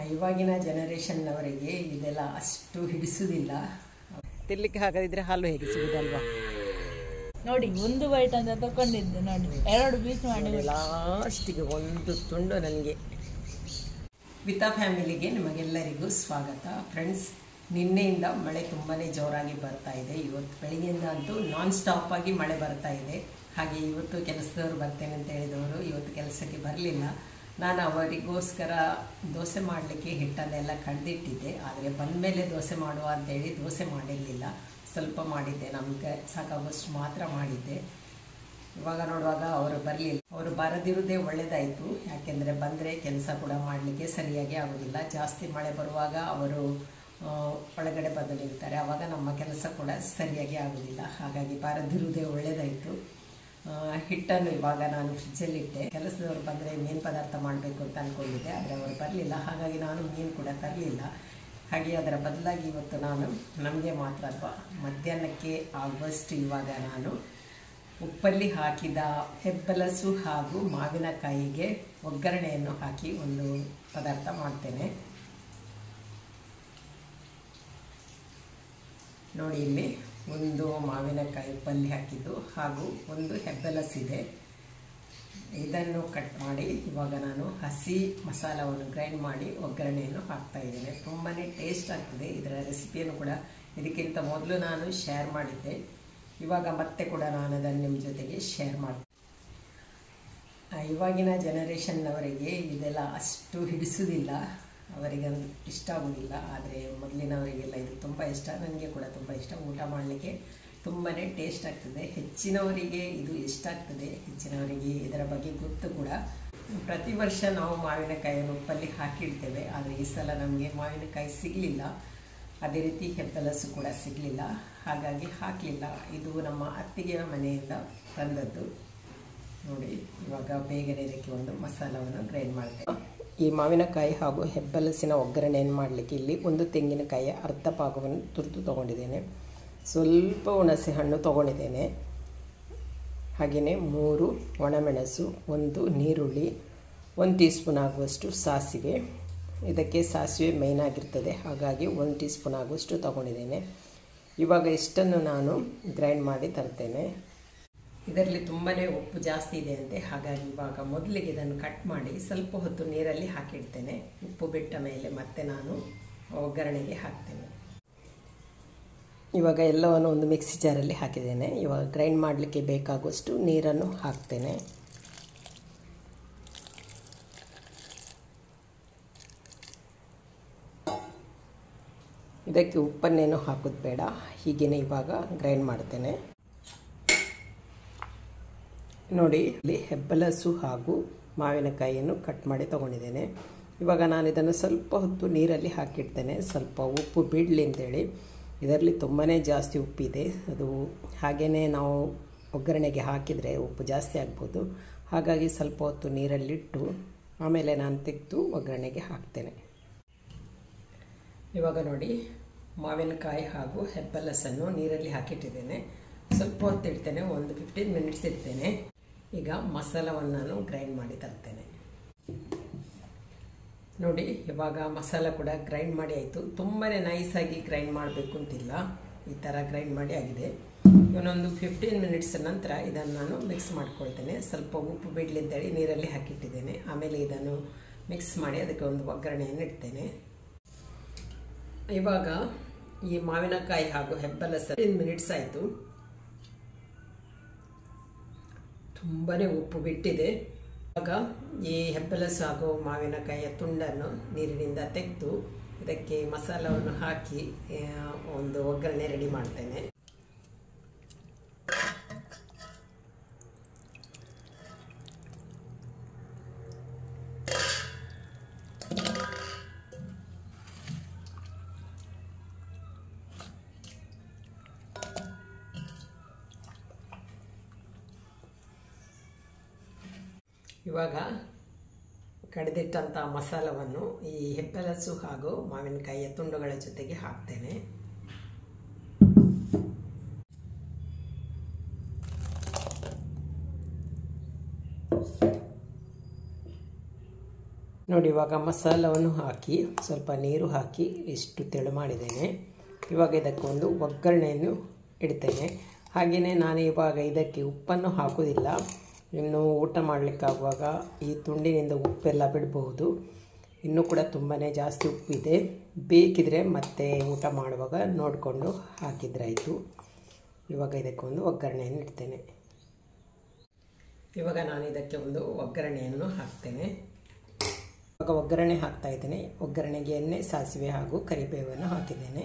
ಇವಾಗಿನ ಜನರೇಷನ್ನವರಿಗೆ ಇದೆಲ್ಲ ಅಷ್ಟು ಹಿಡಿಸುವುದಿಲ್ಲ ತಿರ್ಲಿಕ್ಕೆ ಹಾಕದಿದ್ರೆ ಹಾಲು ಹೇಗೆ ಸಿಗುದಲ್ವಾ ನೋಡಿ ಒಂದು ಬೈಟ್ ಅಂತ ತಕೊಂಡಿದ್ದೆ ನೋಡಿ ಎರಡು ಪೀಸ್ ಮಾಡಿ ಲಾಸ್ಟಿಗೆ ಒಂದು ತುಂಡು ನನಗೆ ವಿತಾ ಫ್ಯಾಮಿಲಿಗೆ ನಿಮಗೆಲ್ಲರಿಗೂ ಸ್ವಾಗತ ಫ್ರೆಂಡ್ಸ್ ನಿನ್ನೆಯಿಂದ ಮಳೆ ತುಂಬಾ ಜೋರಾಗಿ ಬರ್ತಾ ಇದೆ ಇವತ್ತು ಬೆಳಿಗ್ಗೆಯಿಂದ ಅಂತೂ ನಾನ್ ಸ್ಟಾಪ್ ಆಗಿ ಮಳೆ ಬರ್ತಾ ಇದೆ ಹಾಗೆ ಇವತ್ತು ಕೆಲಸದವರು ಬರ್ತೇನೆ ಅಂತ ಹೇಳಿದವರು ಇವತ್ತು ಕೆಲಸಕ್ಕೆ ಬರಲಿಲ್ಲ ನಾನು ಅವರಿಗೋಸ್ಕರ ದೋಸೆ ಮಾಡಲಿಕ್ಕೆ ಹಿಟ್ಟನ್ನೆಲ್ಲ ಕಡ್ದಿಟ್ಟಿದ್ದೆ ಆದರೆ ಬಂದ ಮೇಲೆ ದೋಸೆ ಮಾಡುವ ಅಂತೇಳಿ ದೋಸೆ ಮಾಡಿರಲಿಲ್ಲ ಸ್ವಲ್ಪ ಮಾಡಿದ್ದೆ ನಮಗೆ ಸಾಕಾಗುವಷ್ಟು ಮಾತ್ರ ಮಾಡಿದ್ದೆ ಇವಾಗ ನೋಡುವಾಗ ಅವರು ಬರಲಿಲ್ಲ ಅವರು ಬರದಿರುವುದೇ ಒಳ್ಳೆಯದಾಯಿತು ಯಾಕೆಂದರೆ ಬಂದರೆ ಕೆಲಸ ಕೂಡ ಮಾಡಲಿಕ್ಕೆ ಸರಿಯಾಗಿ ಆಗೋದಿಲ್ಲ ಜಾಸ್ತಿ ಮಳೆ ಬರುವಾಗ ಅವರು ಆ, ಒಳಗಡೆ ಬಂದು ನಿಲ್ತಾರೆ ಆವಾಗ ನಮ್ಮ ಕೆಲಸ ಕೂಡ ಸರಿಯಾಗಿ ಆಗೋದಿಲ್ಲ ಹಾಗಾಗಿ ಬಾರದಿರುವುದೇ ಒಳ್ಳೆಯದಾಯಿತು ಆ, ಹಿಟ್ಟನ್ನು ಇವಾಗ ನಾನು ಫ್ರಿಜ್ಜಲ್ಲಿಟ್ಟೆ ಕೆಲಸದವರು ಬಂದರೆ ಮೀನು ಪದಾರ್ಥ ಮಾಡಬೇಕು ಅಂತ ಅಂದ್ಕೊಂಡಿದ್ದೆ ಆದರೆ ಅವರು ಬರಲಿಲ್ಲ ಹಾಗಾಗಿ ನಾನು ಮೀನು ಕೂಡ ತರಲಿಲ್ಲ ಹಾಗೆ ಅದರ ಬದಲಾಗಿ ಇವತ್ತು ನಾನು ನಮಗೆ ಮಾತ್ರ ಅಥವಾ ಮಧ್ಯಾಹ್ನಕ್ಕೆ ಆಗುವಷ್ಟು ಇವಾಗ ನಾನು ಉಪ್ಪಲ್ಲಿ ಹಾಕಿದ ಹೆಬ್ಬಲಸು ಹಾಗೂ ಮಾವಿನಕಾಯಿಗೆ ಒಗ್ಗರಣೆಯನ್ನು ಹಾಕಿ ಒಂದು ಪದಾರ್ಥ ಮಾಡ್ತೇನೆ ನೋಡಿ ಇಲ್ಲಿ ಒಂದು ಮಾವಿನಕಾಯಿ ಉಪ್ಪಲ್ಲಿ ಹಾಕಿದ್ದು ಹಾಗೂ ಒಂದು ಹೆಬ್ಬಲಸಿದೆ ಇದನ್ನು ಕಟ್ ಮಾಡಿ ಇವಾಗ ನಾನು ಹಸಿ ಮಸಾಲವನ್ನು ಗ್ರೈಂಡ್ ಮಾಡಿ ಒಗ್ಗರಣೆಯನ್ನು ಹಾಕ್ತಾ ಇದ್ದೇನೆ ತುಂಬಾ ಟೇಸ್ಟ್ ಆಗ್ತದೆ ಇದರ ರೆಸಿಪಿಯನ್ನು ಕೂಡ ಇದಕ್ಕಿಂತ ಮೊದಲು ನಾನು ಶೇರ್ ಮಾಡಿದ್ದೆ ಇವಾಗ ಮತ್ತೆ ಕೂಡ ನಾನು ಅದನ್ನು ನಿಮ್ಮ ಜೊತೆಗೆ ಶೇರ್ ಮಾಡ್ತೀನಿ ಆ, ಇವಾಗಿನ ಜನರೇಷನ್ನವರಿಗೆ ಇದೆಲ್ಲ ಅಷ್ಟು ಹಿಡಿಸುವುದಿಲ್ಲ ಅವರಿಗೆ ಇಷ್ಟ ಆಗೋದಿಲ್ಲ ಆದರೆ ಮೊದಲಿನವರಿಗೆಲ್ಲ ಇದು ತುಂಬ ಇಷ್ಟ ನನಗೆ ಕೂಡ ತುಂಬ ಇಷ್ಟ ಊಟ ಮಾಡಲಿಕ್ಕೆ ತುಂಬಾ ಟೇಸ್ಟ್ ಆಗ್ತದೆ ಹೆಚ್ಚಿನವರಿಗೆ ಇದು ಇಷ್ಟ ಆಗ್ತದೆ ಹೆಚ್ಚಿನವರಿಗೆ ಇದರ ಬಗ್ಗೆ ಗೊತ್ತು ಕೂಡ ಪ್ರತಿ ವರ್ಷ ನಾವು ಮಾವಿನಕಾಯಿಯನ್ನು ಉಪ್ಪಲ್ಲಿ ಹಾಕಿಡ್ತೇವೆ ಆದರೆ ಈ ಸಲ ನಮಗೆ ಮಾವಿನಕಾಯಿ ಸಿಗಲಿಲ್ಲ ಅದೇ ರೀತಿ ಹೆಬ್ಬಲಸು ಕೂಡ ಸಿಗಲಿಲ್ಲ ಹಾಗಾಗಿ ಹಾಕಲಿಲ್ಲ ಇದು ನಮ್ಮ ಅತ್ತಿಗೆಯ ಮನೆಯಿಂದ ತಂದದ್ದು ನೋಡಿ ಇವಾಗ ಬೇಗನೆ ಇದಕ್ಕೆ ಒಂದು ಮಸಾಲವನ್ನು ಗ್ರೈಂಡ್ ಮಾಡ್ತೇವೆ ಈ ಮಾವಿನಕಾಯಿ ಹಾಗೂ ಹೆಬ್ಬಲಸಿನ ಒಗ್ಗರಣೆಯನ್ನು ಮಾಡಲಿಕ್ಕೆ ಇಲ್ಲಿ ಒಂದು ತೆಂಗಿನಕಾಯಿಯ ಅರ್ಧ ಭಾಗವನ್ನು ತುರಿದು ತೊಗೊಂಡಿದ್ದೇನೆ ಸ್ವಲ್ಪ ಹುಣಸೆ ಹಣ್ಣು ತೊಗೊಂಡಿದ್ದೇನೆ ಹಾಗೆಯೇ ಮೂರು ಒಣಮೆಣಸು ಒಂದು ನೀರುಳ್ಳಿ ಒಂದು ಟೀ ಸ್ಪೂನ್ ಆಗುವಷ್ಟು ಸಾಸಿವೆ ಇದಕ್ಕೆ ಸಾಸಿವೆ ಮೇಯ್ನ್ ಆಗಿರ್ತದೆ ಹಾಗಾಗಿ ಒಂದು ಟೀ ಸ್ಪೂನ್ ಆಗುವಷ್ಟು ತೊಗೊಂಡಿದ್ದೇನೆ ಇವಾಗ ಇಷ್ಟನ್ನು ನಾನು ಗ್ರೈಂಡ್ ಮಾಡಿ ತರ್ತೇನೆ ಇದರಲ್ಲಿ ತುಂಬಾ ಉಪ್ಪು ಜಾಸ್ತಿ ಇದೆ ಅಂತೆ ಹಾಗಾಗಿ ಇವಾಗ ಮೊದಲಿಗೆ ಇದನ್ನು ಕಟ್ ಮಾಡಿ ಸ್ವಲ್ಪ ಹೊತ್ತು ನೀರಲ್ಲಿ ಹಾಕಿಡ್ತೇನೆ ಉಪ್ಪು ಬಿಟ್ಟ ಮೇಲೆ ಮತ್ತೆ ನಾನು ಒಗ್ಗರಣೆಗೆ ಹಾಕ್ತೇನೆ ಇವಾಗ ಎಲ್ಲವನ್ನು ಒಂದು ಮಿಕ್ಸಿ ಜಾರಲ್ಲಿ ಹಾಕಿದ್ದೇನೆ ಇವಾಗ ಗ್ರೈಂಡ್ ಮಾಡಲಿಕ್ಕೆ ಬೇಕಾಗುವಷ್ಟು ನೀರನ್ನು ಹಾಕ್ತೇನೆ ಇದಕ್ಕೆ ಉಪ್ಪನ್ನೇನು ಹಾಕೋದು ಬೇಡ ಹೀಗೇನೆ ಇವಾಗ ಗ್ರೈಂಡ್ ಮಾಡ್ತೇನೆ ನೋಡಿ ಇಲ್ಲಿ ಹೆಬ್ಬಲಸು ಹಾಗೂ ಮಾವಿನಕಾಯಿಯನ್ನು ಕಟ್ ಮಾಡಿ ತೊಗೊಂಡಿದ್ದೇನೆ ಇವಾಗ ನಾನು ಇದನ್ನು ಸ್ವಲ್ಪ ಹೊತ್ತು ನೀರಲ್ಲಿ ಹಾಕಿಡ್ತೇನೆ ಸ್ವಲ್ಪ ಉಪ್ಪು ಬಿಡಲಿ ಅಂತೇಳಿ ಇದರಲ್ಲಿ ತುಂಬಾ ಜಾಸ್ತಿ ಉಪ್ಪಿದೆ ಅದು ಹಾಗೆಯೇ ನಾವು ಒಗ್ಗರಣೆಗೆ ಹಾಕಿದರೆ ಉಪ್ಪು ಜಾಸ್ತಿ ಆಗ್ಬೋದು ಹಾಗಾಗಿ ಸ್ವಲ್ಪ ಹೊತ್ತು ನೀರಲ್ಲಿಟ್ಟು ಆಮೇಲೆ ನಾನು ತೆಗೆದು ಒಗ್ಗರಣೆಗೆ ಹಾಕ್ತೇನೆ ಇವಾಗ ನೋಡಿ ಮಾವಿನಕಾಯಿ ಹಾಗೂ ಹೆಬ್ಬಲಸನ್ನು ನೀರಲ್ಲಿ ಹಾಕಿಟ್ಟಿದ್ದೇನೆ ಸ್ವಲ್ಪ ಹೊತ್ತು ಇಡ್ತೇನೆ ಒಂದು ಫಿಫ್ಟೀನ್ ಮಿನಿಟ್ಸ್ ಇಡ್ತೇನೆ ಈಗ ಮಸಾಲವನ್ನು ನಾನು ಗ್ರೈಂಡ್ ಮಾಡಿ ತರ್ತೇನೆ ನೋಡಿ ಇವಾಗ ಮಸಾಲ ಕೂಡ ಗ್ರೈಂಡ್ ಮಾಡಿ ಆಯಿತು ತುಂಬಾ ನೈಸಾಗಿ ಗ್ರೈಂಡ್ ಮಾಡಬೇಕು ಅಂತಿಲ್ಲ ಈ ಥರ ಗ್ರೈಂಡ್ ಮಾಡಿ ಆಗಿದೆ ಇವನೊಂದು ಫಿಫ್ಟೀನ್ ಮಿನಿಟ್ಸ್ ನಂತರ ಇದನ್ನು ನಾನು ಮಿಕ್ಸ್ ಮಾಡ್ಕೊಳ್ತೇನೆ ಸ್ವಲ್ಪ ಉಪ್ಪು ಬಿಡಲಿ ಅಂತೇಳಿ ನೀರಲ್ಲಿ ಹಾಕಿಟ್ಟಿದ್ದೇನೆ ಆಮೇಲೆ ಇದನ್ನು ಮಿಕ್ಸ್ ಮಾಡಿ ಅದಕ್ಕೆ ಒಂದು ಒಗ್ಗರಣೆಯನ್ನು ಇಡ್ತೇನೆ ಇವಾಗ ಈ ಮಾವಿನಕಾಯಿ ಹಾಗೂ ಹೆಬ್ಬಲಸ ಟೆನ್ ಮಿನಿಟ್ಸ್ ಆಯಿತು ತುಂಬಾ ಉಪ್ಪು ಬಿಟ್ಟಿದೆ ಇವಾಗ ಈ ಹೆಬ್ಬಲಸು ಹಾಗೂ ಮಾವಿನಕಾಯಿಯ ತುಂಡನ್ನು ನೀರಿನಿಂದ ತೆಗೆದು ಇದಕ್ಕೆ ಮಸಾಲವನ್ನು ಹಾಕಿ ಆ, ಒಂದು ಒಗ್ಗರಣೆ ರೆಡಿ ಮಾಡ್ತೇನೆ ಇವಾಗ ಕಡಿದಿಟ್ಟಂಥ ಮಸಾಲವನ್ನು ಈ ಹೆಬ್ಬಲಸು ಹಾಗೂ ಮಾವಿನಕಾಯಿಯ ತುಂಡುಗಳ ಜೊತೆಗೆ ಹಾಕ್ತೇನೆ ನೋಡಿ ಇವಾಗ ಮಸಾಲವನ್ನು ಹಾಕಿ ಸ್ವಲ್ಪ ನೀರು ಹಾಕಿ ಇಷ್ಟು ತೆಳು ಮಾಡಿದ್ದೇನೆ ಇವಾಗ ಇದಕ್ಕೊಂದು ಒಗ್ಗರಣೆಯನ್ನು ಇಡ್ತೇನೆ ಹಾಗೆಯೇ ನಾನು ಇವಾಗ ಇದಕ್ಕೆ ಉಪ್ಪನ್ನು ಹಾಕೋದಿಲ್ಲ ಇನ್ನು ಊಟ ಮಾಡಲಿಕ್ಕಾಗುವಾಗ ಈ ತುಂಡಿನಿಂದ ಉಪ್ಪೆಲ್ಲ ಬಿಡಬಹುದು ಇನ್ನೂ ಕೂಡ ತುಂಬಾ ಜಾಸ್ತಿ ಉಪ್ಪಿದೆ ಬೇಕಿದ್ರೆ ಮತ್ತೆ ಊಟ ಮಾಡುವಾಗ ನೋಡಿಕೊಂಡು ಹಾಕಿದ್ರಾಯಿತು ಇವಾಗ ಇದಕ್ಕೊಂದು ಒಗ್ಗರಣೆಯನ್ನು ಇಡ್ತೇನೆ ಇವಾಗ ನಾನು ಇದಕ್ಕೆ ಒಂದು ಒಗ್ಗರಣೆಯನ್ನು ಹಾಕ್ತೇನೆ ಇವಾಗ ಒಗ್ಗರಣೆ ಹಾಕ್ತಾ ಇದ್ದೇನೆ ಒಗ್ಗರಣೆಗೆ ಎಣ್ಣೆ ಸಾಸಿವೆ ಹಾಗೂ ಕರಿಬೇವನ್ನು ಹಾಕಿದ್ದೇನೆ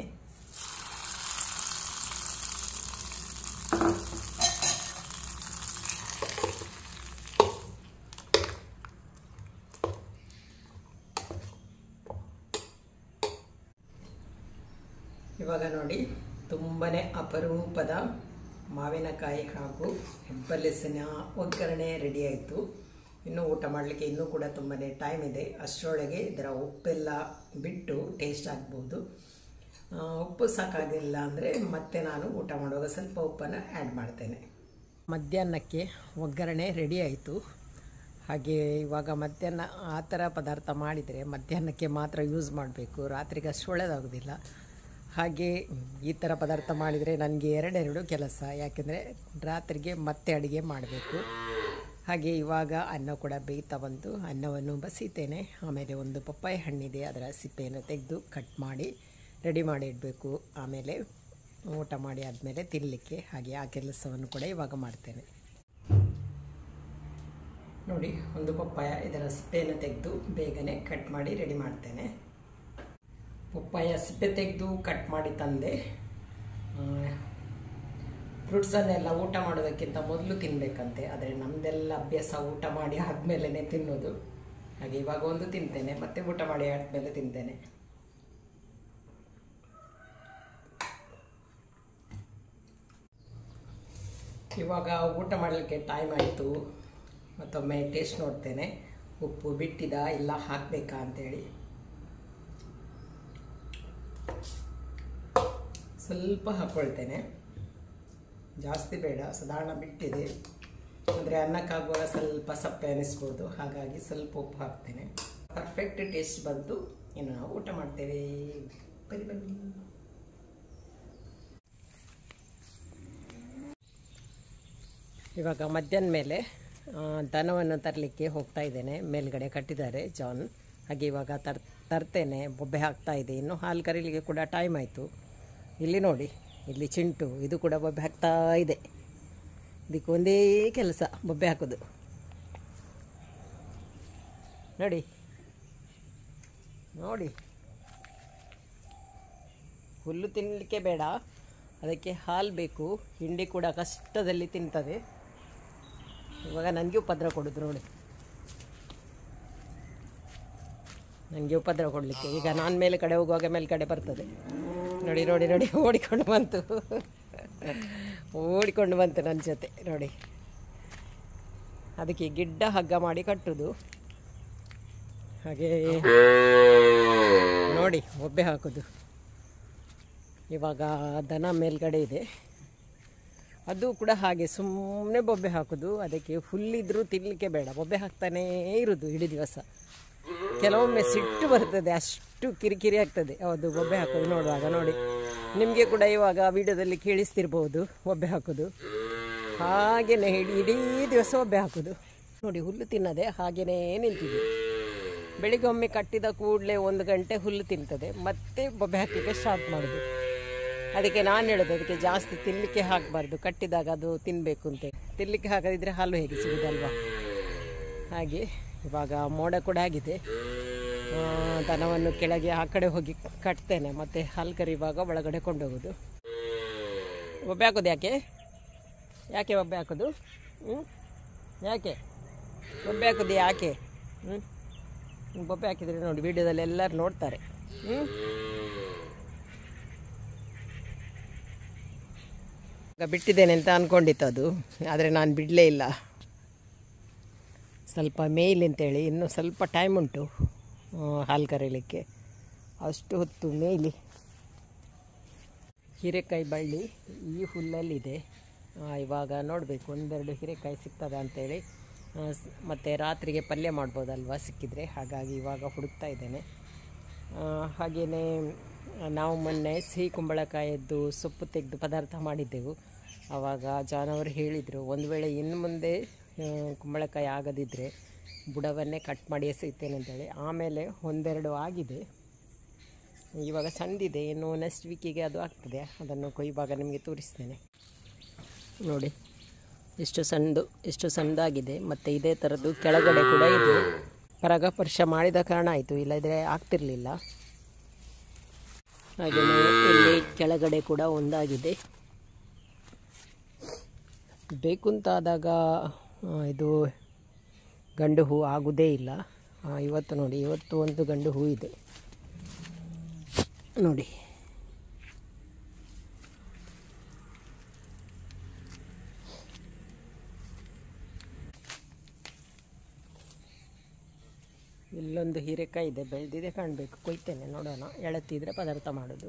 ಇವಾಗ ನೋಡಿ ತುಂಬನೇ ಅಪರೂಪದ ಮಾವಿನಕಾಯಿ ಹಾಗೂ ಹೆಬ್ಬಲೆಸಿನ ಒಗ್ಗರಣೆ ರೆಡಿ ಆಯಿತು ಇನ್ನು ಊಟ ಮಾಡಲಿಕ್ಕೆ ಇನ್ನೂ ಕೂಡ ತುಂಬಾ ಟೈಮ್ ಇದೆ ಅಷ್ಟರೊಳಗೆ ಇದರ ಉಪ್ಪೆಲ್ಲ ಬಿಟ್ಟು ಟೇಸ್ಟ್ ಆಗ್ಬೋದು ಆ, ಉಪ್ಪು ಸಾಕಾಗಿಲ್ಲ ಅಂದರೆ ಮತ್ತೆ ನಾನು ಊಟ ಮಾಡುವಾಗ ಸ್ವಲ್ಪ ಉಪ್ಪನ್ನು ಆ್ಯಡ್ ಮಾಡ್ತೇನೆ ಮಧ್ಯಾಹ್ನಕ್ಕೆ ಒಗ್ಗರಣೆ ರೆಡಿ ಆಯಿತು ಹಾಗೆ ಇವಾಗ ಮಧ್ಯಾಹ್ನ ಆ ಥರ ಪದಾರ್ಥ ಮಾಡಿದರೆ ಮಧ್ಯಾಹ್ನಕ್ಕೆ ಮಾತ್ರ ಯೂಸ್ ಮಾಡಬೇಕು ರಾತ್ರಿಗೆ ಅಷ್ಟು ಒಳ್ಳೆಯದಾಗೋದಿಲ್ಲ ಹಾಗೆ ಈ ಥರ ಪದಾರ್ಥ ಮಾಡಿದರೆ ನನಗೆ ಎರಡೆರಡು ಕೆಲಸ ಯಾಕೆಂದರೆ ರಾತ್ರಿಗೆ ಮತ್ತೆ ಅಡುಗೆ ಮಾಡಬೇಕು ಹಾಗೆ ಇವಾಗ ಅನ್ನ ಕೂಡ ಬೇಯ್ತಾ ಬಂತು ಅನ್ನವನ್ನು ಬಸಿತೇನೆ ಆಮೇಲೆ ಒಂದು ಪಪ್ಪಾಯ ಹಣ್ಣಿದೆ ಅದರ ಸಿಪ್ಪೆಯನ್ನು ತೆಗೆದು ಕಟ್ ಮಾಡಿ ರೆಡಿ ಮಾಡಿ ಇಡಬೇಕು ಆಮೇಲೆ ಊಟ ಮಾಡಿ ಆದಮೇಲೆ ತಿನ್ನಲಿಕ್ಕೆ ಹಾಗೆ ಆ ಕೆಲಸವನ್ನು ಕೂಡ ಇವಾಗ ಮಾಡ್ತೇನೆ ನೋಡಿ ಒಂದು ಪಪ್ಪಾಯ ಇದರ ಸಿಪ್ಪೆಯನ್ನು ತೆಗೆದು ಬೇಗನೆ ಕಟ್ ಮಾಡಿ ರೆಡಿ ಮಾಡ್ತೇನೆ ಪಪ್ಪಾಯ ಸಿಪ್ಪೆ ತೆಗೆದು ಕಟ್ ಮಾಡಿ ತಂದೆ ಫ್ರೂಟ್ಸನ್ನೆಲ್ಲ ಊಟ ಮಾಡೋದಕ್ಕಿಂತ ಮೊದಲು ತಿನ್ನಬೇಕಂತೆ ಆದರೆ ನಮ್ಮದೆಲ್ಲ ಅಭ್ಯಾಸ ಊಟ ಮಾಡಿ ಆದಮೇಲೆ ತಿನ್ನೋದು ಹಾಗೆ ಇವಾಗ ಒಂದು ತಿಂತೇನೆ ಮತ್ತೆ ಊಟ ಮಾಡಿ ಆದಮೇಲೆ ತಿಂತೇನೆ ಇವಾಗ ಊಟ ಮಾಡಲಿಕ್ಕೆ ಟೈಮ್ ಆಯಿತು ಮತ್ತೊಮ್ಮೆ ಟೇಸ್ಟ್ ನೋಡ್ತೇನೆ ಉಪ್ಪು ಬಿಟ್ಟಿದ ಇಲ್ಲ ಹಾಕಬೇಕಾ ಅಂತೇಳಿ ಸ್ವಲ್ಪ ಹಾಕ್ಕೊಳ್ತೇನೆ ಜಾಸ್ತಿ ಬೇಡ ಸಾಧಾರಣ ಬಿಟ್ಟಿದೆ ಅಂದರೆ ಅನ್ನಕ್ಕಾಗುವಾಗ ಸ್ವಲ್ಪ ಸಪ್ಪೆ ಅನ್ನಿಸ್ಬೋದು ಹಾಗಾಗಿ ಸ್ವಲ್ಪ ಉಪ್ಪು ಹಾಕ್ತೇನೆ ಪರ್ಫೆಕ್ಟ್ ಟೇಸ್ಟ್ ಬಂತು ಇನ್ನು ನಾವು ಊಟ ಮಾಡ್ತೇವೆ ಬನ್ನಿ ಬನ್ನಿ ಇವಾಗ ಮಧ್ಯಾಹ್ನ ಮೇಲೆ ಆ, ದನವನ್ನು ತರಲಿಕ್ಕೆ ಹೋಗ್ತಾ ಇದ್ದೇನೆ ಮೇಲ್ಗಡೆ ಕಟ್ಟಿದ್ದಾರೆ ಜಾನ್ ಹಾಗೆ ಇವಾಗ ತರ್ ತರ್ತೇನೆ ಬೊಬ್ಬೆ ಹಾಕ್ತಾ ಇದೆ ಇನ್ನು ಹಾಲು ಕರೀಲಿಕ್ಕೆ ಕೂಡ ಟೈಮ್ ಆಯಿತು ಇಲ್ಲಿ ನೋಡಿ ಇಲ್ಲಿ ಚಿಂಟು ಇದು ಕೂಡ ಬೊಬ್ಬೆ ಹಾಕ್ತಾ ಇದೆ ಇದಕ್ಕೆ ಒಂದೇ ಕೆಲಸ ಬೊಬ್ಬೆ ಹಾಕೋದು ನೋಡಿ ನೋಡಿ ಹುಲ್ಲು ತಿನ್ನಲಿಕ್ಕೆ ಬೇಡ ಅದಕ್ಕೆ ಹಾಲು ಬೇಕು ಹಿಂಡಿ ಕೂಡ ಕಷ್ಟದಲ್ಲಿ ತಿಂತದೆ ಇವಾಗ ನನಗೆ ಉಪದ್ರ ಕೊಡೋದು ನೋಡಿ ನನಗೆ ಉಪದ್ರ ಕೊಡಲಿಕ್ಕೆ ಈಗ ನಾನು ಮೇಲೆ ಕಡೆ ಹೋಗುವಾಗ ಮೇಲೆ ಕಡೆ ಬರ್ತದೆ ನೋಡಿ ನೋಡಿ ನೋಡಿ ಓಡಿಕೊಂಡು ಬಂತು ಓಡಿಕೊಂಡು ಬಂತು ನನ್ನ ಜೊತೆ ನೋಡಿ ಅದಕ್ಕೆ ಗಿಡ್ಡ ಹಗ್ಗ ಮಾಡಿ ಕಟ್ಟುದು ಹಾಗೆ ನೋಡಿ ಒಬ್ಬೆ ಹಾಕೋದು ಇವಾಗ ದನ ಮೇಲ್ಗಡೆ ಇದೆ ಅದು ಕೂಡ ಹಾಗೆ ಸುಮ್ಮನೆ ಬೊಬ್ಬೆ ಹಾಕೋದು ಅದಕ್ಕೆ ಹುಲ್ಲಿದ್ರೂ ತಿನ್ನಲಿಕ್ಕೆ ಬೇಡ ಬೊಬ್ಬೆ ಹಾಕ್ತಾನೇ ಇರೋದು ಇಡೀ ದಿವಸ ಕೆಲವೊಮ್ಮೆ ಸಿಟ್ಟು ಬರ್ತದೆ ಅಷ್ಟು ಕಿರಿಕಿರಿ ಆಗ್ತದೆ ಹೌದು ಬೊಬ್ಬೆ ಹಾಕೋದು ನೋಡುವಾಗ ನೋಡಿ ನಿಮಗೆ ಕೂಡ ಇವಾಗ ವಿಡಿಯೋದಲ್ಲಿ ಕೇಳಿಸ್ತಿರ್ಬೋದು ಬೊಬ್ಬೆ ಹಾಕೋದು ಹಾಗೇನೆ ಇಡೀ ಇಡೀ ದಿವಸ ಒಬ್ಬೆ ಹಾಕೋದು ನೋಡಿ ಹುಲ್ಲು ತಿನ್ನದೆ ಹಾಗೇನೇ ನಿಂತಿದೆ ಬೆಳಿಗ್ಗೆ ಒಮ್ಮೆ ಕಟ್ಟಿದ ಕೂಡಲೇ ಒಂದು ಗಂಟೆ ಹುಲ್ಲು ತಿಂತದೆ ಮತ್ತೆ ಬೊಬ್ಬೆ ಹಾಕಲಿಕ್ಕೆ ಸ್ಟಾರ್ಟ್ ಮಾಡೋದು ಅದಕ್ಕೆ ನಾನು ಹೇಳೋದು ಅದಕ್ಕೆ ಜಾಸ್ತಿ ತಿನ್ನಲಿಕ್ಕೆ ಹಾಕಬಾರ್ದು ಕಟ್ಟಿದಾಗ ಅದು ತಿನ್ನಬೇಕು ಅಂತ ತಿನ್ನಲಿಕ್ಕೆ ಹಾಕದಿದ್ರೆ ಹಾಲು ಹೇಗೆ ಸಿಗುದಲ್ವಾ ಹಾಗೆ ಇವಾಗ ಮೋಡ ಕೂಡ ಆಗಿದೆ ಆ, ದನವನ್ನು ಕೆಳಗೆ ಆ ಕಡೆ ಹೋಗಿ ಕಟ್ತೇನೆ ಮತ್ತು ಹಾಲು ಕರಿಯುವಾಗ ಒಳಗಡೆ ಕೊಂಡೋಗೋದು ಒಬ್ಬೆ ಹಾಕೋದು ಯಾಕೆ ಯಾಕೆ ಒಬ್ಬೆ ಹಾಕೋದು ಹ್ಞೂ ಯಾಕೆ ಬೊಬ್ಬೆ ಹಾಕೋದು ಯಾಕೆ ಹ್ಞೂ ಬೊಬ್ಬೆ ಹಾಕಿದರೆ ನೋಡಿ ವಿಡಿಯೋದಲ್ಲಿ ಎಲ್ಲರೂ ನೋಡ್ತಾರೆ ಹ್ಞೂ ಈಗ ಬಿಟ್ಟಿದ್ದೇನೆ ಅಂತ ಅಂದ್ಕೊಂಡಿತ್ತು ಅದು ಆದರೆ ನಾನು ಬಿಡಲೇ ಇಲ್ಲ ಸ್ವಲ್ಪ ಮೇಯ್ಲಿ ಅಂತೇಳಿ ಇನ್ನೂ ಸ್ವಲ್ಪ ಟೈಮ್ ಉಂಟು ಆ, ಹಾಲು ಕರೀಲಿಕ್ಕೆ ಅಷ್ಟು ಹೊತ್ತು ಮೇಯ್ಲಿ ಹೀರೆಕಾಯಿ ಬಳ್ಳಿ ಈ ಹುಲ್ಲಲ್ಲಿದೆ ಆ, ಇವಾಗ ನೋಡಬೇಕು ಒಂದೆರಡು ಹೀರೆಕಾಯಿ ಸಿಗ್ತದ ಅಂತೇಳಿ ಮತ್ತು ರಾತ್ರಿಗೆ ಪಲ್ಯ ಮಾಡ್ಬೋದಲ್ವ ಸಿಕ್ಕಿದರೆ ಹಾಗಾಗಿ ಇವಾಗ ಹುಡುಕ್ತಾ ಇದ್ದೇನೆ ಹಾಗೆಯೇ ನಾವು ಮೊನ್ನೆ ಸಿಹಿ ಕುಂಬಳಕಾಯದ್ದು ಸೊಪ್ಪು ತೆಗೆದು ಪದಾರ್ಥ ಮಾಡಿದ್ದೆವು ಆವಾಗ ಜಾನವರು ಹೇಳಿದರು ಒಂದು ವೇಳೆ ಇನ್ನು ಮುಂದೆ ಆ, ಕುಂಬಳಕಾಯಿ ಆಗದಿದ್ದರೆ ಬುಡವನ್ನೇ ಕಟ್ ಮಾಡಿ ಎಸೆಯುತ್ತೇನೆ ಅಂತೇಳಿ ಆಮೇಲೆ ಒಂದೆರಡು ಆಗಿದೆ ಇವಾಗ ಸಣ್ಣದಿದೆ ಇನ್ನು ನೆಕ್ಸ್ಟ್ ವೀಕಿಗೆ ಅದು ಆಗ್ತದೆ ಅದನ್ನು ಕೊಯ್ಯುವಾಗ ನಿಮಗೆ ತೋರಿಸ್ತೇನೆ ನೋಡಿ ಎಷ್ಟು ಸಣ್ಣದು ಎಷ್ಟು ಸಣ್ಣದಾಗಿದೆ ಮತ್ತು ಇದೇ ಥರದ್ದು ಕೆಳಗಡೆ ಕೂಡ ಇದೆ ಪರಾಗಸ್ಪರ್ಶ ಮಾಡಿದ ಕಾರಣ ಆಯಿತು ಇಲ್ಲದ್ರೆ ಆಗ್ತಿರಲಿಲ್ಲ ಹಾಗೆಯೇ ಇಲ್ಲಿ ಕೆಳಗಡೆ ಕೂಡ ಒಂದಾಗಿದೆ ಬೇಕು ಅಂತ ಆದಾಗ ಆ, ಇದು ಗಂಡು ಹೂ ಆಗುವುದೇ ಇಲ್ಲ ಆ, ಇವತ್ತು ನೋಡಿ ಇವತ್ತು ಒಂದು ಗಂಡು ಹೂ ಇದೆ ನೋಡಿ ಇಲ್ಲೊಂದು ಹೀರೆಕಾಯಿ ಇದೆ ಬೆಳೆದಿದೆ ಕಾಣಬೇಕು ಕೊಯ್ತೇನೆ ನೋಡೋಣ ಎಳತಿದ್ರೆ ಪದಾರ್ಥ ಮಾಡೋದು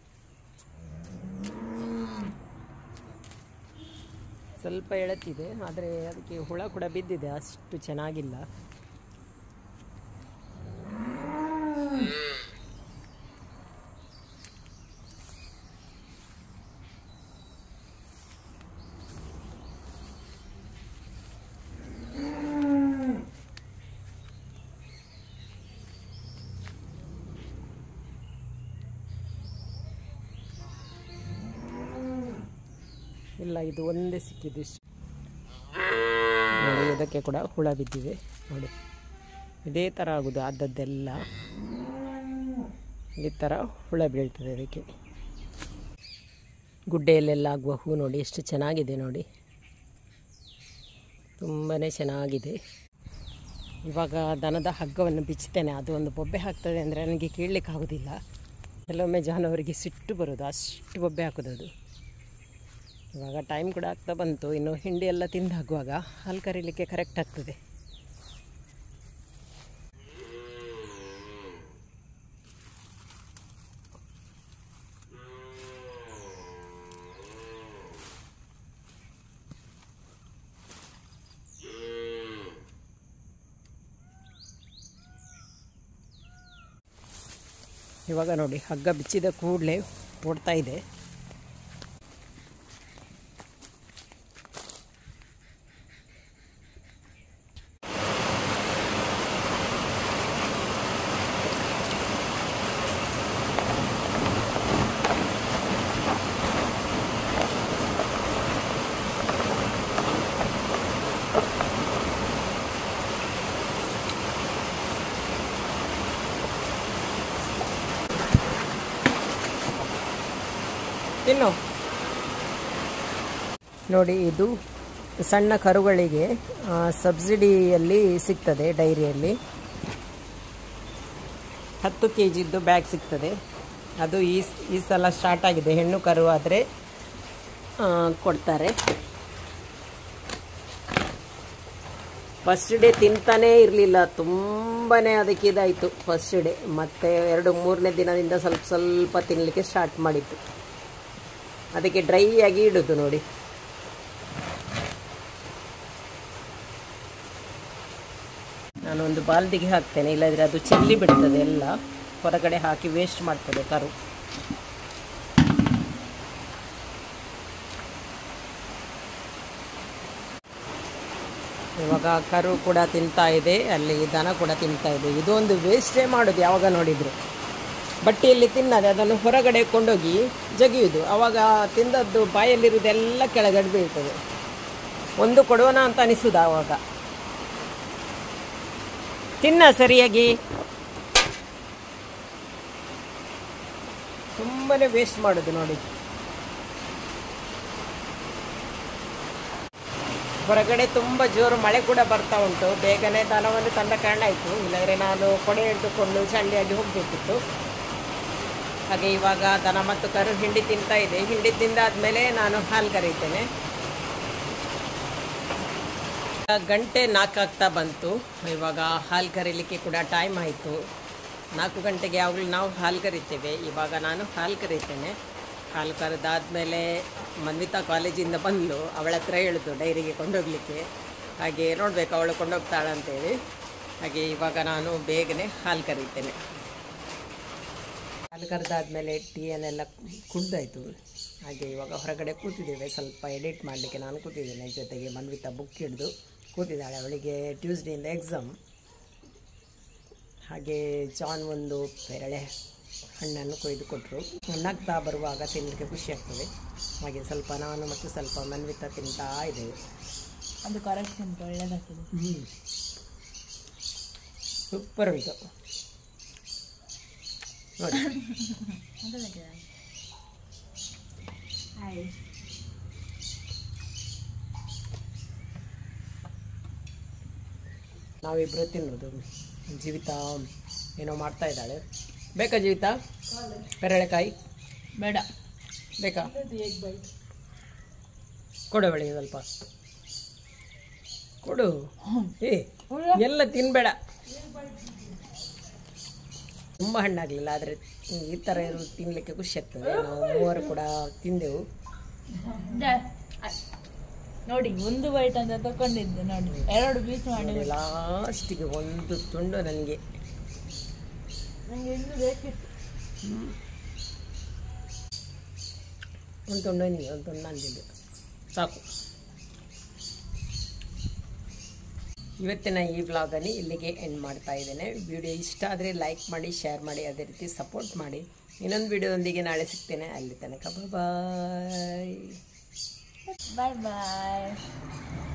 ಸ್ವಲ್ಪ ಎಳತಿದೆ ಆದರೆ ಅದಕ್ಕೆ ಹುಳ ಕೂಡ ಬಿದ್ದಿದೆ ಅಷ್ಟು ಚೆನ್ನಾಗಿಲ್ಲ ಇಲ್ಲ ಇದು ಒಂದೇ ಸಿಕ್ಕಿದ್ದು ಇಷ್ಟು ನೋಡಿ ಇದಕ್ಕೆ ಕೂಡ ಹುಳ ಬಿದ್ದಿದೆ ನೋಡಿ ಇದೇ ಥರ ಆಗೋದು ಆದದ್ದೆಲ್ಲ ಈ ಥರ ಹುಳ ಬೀಳ್ತದೆ ಅದಕ್ಕೆ ಗುಡ್ಡೆಯಲ್ಲೆಲ್ಲ ಆಗುವ ಹೂ ನೋಡಿ ಎಷ್ಟು ಚೆನ್ನಾಗಿದೆ ನೋಡಿ ತುಂಬಾ ಚೆನ್ನಾಗಿದೆ ಇವಾಗ ದನದ ಹಗ್ಗವನ್ನು ಬಿಚ್ಚುತ್ತೇನೆ ಅದು ಒಂದು ಬೊಬ್ಬೆ ಹಾಕ್ತದೆ ಅಂದರೆ ನನಗೆ ಕೀಳಲಿಕ್ಕೆ ಆಗೋದಿಲ್ಲ ಕೆಲವೊಮ್ಮೆ ಜಾನವರಿಗೆ ಸಿಟ್ಟು ಬರೋದು ಅಷ್ಟು ಬೊಬ್ಬೆ ಹಾಕೋದು ಅದು ಇವಾಗ ಟೈಮ್ ಕೂಡ ಆಗ್ತಾ ಬಂತು ಇನ್ನು ಹಿಂಡಿ ಎಲ್ಲ ತಿಂದು ಹಾಕುವಾಗ ಹಾಲು ಕರೀಲಿಕ್ಕೆ ಕರೆಕ್ಟ್ ಆಗ್ತದೆ ಇವಾಗ ನೋಡಿ ಹಗ್ಗ ಬಿಚ್ಚಿದ ಕೂಡಲೇ ಓಡ್ತಾ ಇದೆ ತಿನ್ನು ನೋಡಿ ಇದು ಸಣ್ಣ ಕರುಗಳಿಗೆ ಆ, ಸಬ್ಸಿಡಿಯಲ್ಲಿ ಸಿಗ್ತದೆ ಡೈರಿಯಲ್ಲಿ ಹತ್ತು ಕೆ ಜಿದ್ದು ಬ್ಯಾಗ್ ಸಿಗ್ತದೆ ಅದು ಈ ಸ್- ಈ ಸಲ ಸ್ಟಾರ್ಟ್ ಆಗಿದೆ ಹೆಣ್ಣು ಕರು ಆದರೆ ಕೊಡ್ತಾರೆ ಫಸ್ಟ್ ಡೇ ತಿಂತಾನೇ ಇರಲಿಲ್ಲ ತುಂಬಾ ಅದಕ್ಕೆ ಇದಾಯಿತು ಫಸ್ಟ್ ಡೇ ಮತ್ತು ಎರಡು ಮೂರನೇ ದಿನದಿಂದ ಸ್ವಲ್ಪ ಸ್ವಲ್ಪ ತಿನ್ನಲಿಕ್ಕೆ ಸ್ಟಾರ್ಟ್ ಮಾಡಿತ್ತು ಅದಕ್ಕೆ ಡ್ರೈ ಆಗಿ ಇಡೋದು ನೋಡಿ ನಾನೊಂದು ಬಾಲ್ದಿಗೆ ಹಾಕ್ತೇನೆ ಇಲ್ಲದ್ರೆ ಅದು ಚೆಲ್ಲಿ ಬಿಡ್ತದೆ ಎಲ್ಲ ಹೊರಗಡೆ ಹಾಕಿ ವೇಸ್ಟ್ ಮಾಡ್ತದೆ ಕರು ಇವಾಗ ಕರು ಕೂಡ ತಿಂತಾ ಇದೆ ಅಲ್ಲಿ ದನ ಕೂಡ ತಿಂತಾ ಇದೆ ಇದೊಂದು ವೇಸ್ಟೇ ಮಾಡೋದು ಯಾವಾಗ ನೋಡಿದ್ರು ಬಟ್ಟೆಯಲ್ಲಿ ತಿನ್ನದೆ ಅದನ್ನು ಹೊರಗಡೆ ಕೊಂಡೋಗಿ ಜಗಿಯುವುದು ಆವಾಗ ತಿಂದದ್ದು ಬಾಯಲ್ಲಿರುವುದೆಲ್ಲ ಕೆಳಗಡೆ ಬೀಳ್ತದೆ ಒಂದು ಕೊಡೋಣ ಅಂತ ಅನಿಸುದು ಆವಾಗ ತಿನ್ನ ಸರಿಯಾಗಿ ತುಂಬಾನೇ ವೇಸ್ಟ್ ಮಾಡೋದು ನೋಡಿ ಹೊರಗಡೆ ತುಂಬ ಜೋರು ಮಳೆ ಕೂಡ ಬರ್ತಾ ಉಂಟು ಬೇಗನೆ ದನವನ್ನು ತಂದ ಕಾರಣ ಆಯಿತು ಇಲ್ಲಾಂದರೆ ನಾನು ಕೊಡೆ ಹಿಡಿದುಕೊಂಡು ಚಂಡಿಯಾಗಿ ಹೋಗಬೇಕಿತ್ತು ಹಾಗೆ ಇವಾಗ ದನ ಮತ್ತು ಕರು ಹಿಂಡಿ ತಿಂತಾ ಇದೆ ಹಿಂಡಿ ತಿಂದಾದ್ಮೇಲೆ ನಾನು ಹಾಲು ಕರೀತೇನೆ ಗಂಟೆ ನಾಲ್ಕಾಗ್ತಾ ಬಂತು ಇವಾಗ ಹಾಲು ಕರೀಲಿಕ್ಕೆ ಕೂಡ ಟೈಮ್ ಆಯಿತು ನಾಲ್ಕು ಗಂಟೆಗೆ ಯಾವಾಗಲೂ ನಾವು ಹಾಲು ಕರಿತೇವೆ ಇವಾಗ ನಾನು ಹಾಲು ಕರೀತೇನೆ ಹಾಲು ಕರೆದಾದ್ಮೇಲೆ ಮನ್ವಿತಾ ಕಾಲೇಜಿಂದ ಬಂದು ಅವಳ ಹತ್ರ ಹೇಳಿದ್ದು ಡೈರಿಗೆ ಕೊಂಡೋಗ್ಲಿಕ್ಕೆ ಹಾಗೆ ನೋಡಬೇಕು ಅವಳು ಕೊಂಡೋಗ್ತಾಳೆ ಅಂತೇಳಿ ಹಾಗೆ ಇವಾಗ ನಾನು ಬೇಗನೆ ಹಾಲು ಕರೀತೇನೆ ಹಾಲು ಕರೆದಾದ್ಮೇಲೆ ಟೀಯನ್ನೆಲ್ಲ ಕುಡ್ದಾಯಿತು ಹಾಗೆ ಇವಾಗ ಹೊರಗಡೆ ಕೂತಿದ್ದೇವೆ ಸ್ವಲ್ಪ ಎಡಿಟ್ ಮಾಡಲಿಕ್ಕೆ ನಾನು ಕೂತಿದ್ದೇನೆ ಜೊತೆಗೆ ಮನ್ವಿತಾ ಬುಕ್ ಹಿಡಿದು ಕೂತಿದ್ದಾಳೆ ಅವಳಿಗೆ ಟ್ಯೂಸ್ಡೇಯಿಂದ ಎಕ್ಸಾಮ್ ಹಾಗೆ ಜಾನ್ ಒಂದು ಪೆರಳೆ ಹಣ್ಣನ್ನು ಕೊಯ್ದು ಕೊಟ್ಟರು ನಗ್ತಾ ಬರುವಾಗ ತಿನ್ನಲಿಕ್ಕೆ ಖುಷಿ ಆಗ್ತದೆ ಹಾಗೆ ಸ್ವಲ್ಪ ನಾನು ಮತ್ತು ಸ್ವಲ್ಪ ಮನ್ವಿತಾ ತಿಂತಾ ಇದ್ದೇವೆ ಅದು ಕರೆಕ್ಟ್ ಉಂಟು ಒಳ್ಳೇದಾಗ್ತದೆ ಹ್ಞೂ ಸೂಪರ್ ಉಂಟು ನೋಡಿ ಹಾಯ್ ನಾವಿಬ್ಬರು ತಿನ್ನೋದು ಜೀವಿತ ಏನೋ ಮಾಡ್ತಾ ಇದ್ದಾಳೆ ಬೇಕಾ ಜೀವಿತ ಪೆರಳೆಕಾಯಿ ಬೇಡ ಬೇಕಾ ಎಗ್ ಬೈಟ್ ಕೊಡು ಅವಳಿಗೆ ಸ್ವಲ್ಪ ಕೊಡು ಏ ಎಲ್ಲ ತಿನ್ಬೇಡ ತುಂಬ ಹಣ್ಣಾಗಲಿಲ್ಲ ಆದರೆ ಈ ಥರ ಇರೋದು ತಿನ್ನಲಿಕ್ಕೆ ಖುಷಿ ಆಗ್ತದೆ ನಾವು ಮೂವರು ಕೂಡ ತಿಂದೆವು ನೋಡಿ ಒಂದು ಬೈಟ್ ಅಂತ ತಕೊಂಡಿದ್ದೆ ನೋಡಿ ಎರಡು ಪೀಸ್ ಮಾಡಿ ನೋಡಿ ಲಾಸ್ಟಿಗೆ ಒಂದು ತುಂಡು ನನಗೆ ನಂಗೆ ಇನ್ನು ಬೇಕಿತ್ತು ಒಂದು ತುಂಡು ನನಗೆ ಒಂದು ತುಂಡು ನಂದಿದ್ದು ಸಾಕು ಇವತ್ತಿನ ಈ ವ್ಲಾಗನ್ನು ಇಲ್ಲಿಗೆ ಎಂಡ್ ಮಾಡ್ತಾ ಇದ್ದೇನೆ ವಿಡಿಯೋ ಇಷ್ಟ ಆದರೆ ಲೈಕ್ ಮಾಡಿ ಶೇರ್ ಮಾಡಿ ಅದೇ ರೀತಿ ಸಪೋರ್ಟ್ ಮಾಡಿ ಇನ್ನೊಂದು ವಿಡಿಯೋದೊಂದಿಗೆ ನಾಳೆ ಸಿಗ್ತೇನೆ ಅಲ್ಲಿ ತನಕ ಬಾಯ್ ಬಾಯ್ ಬಾಯ್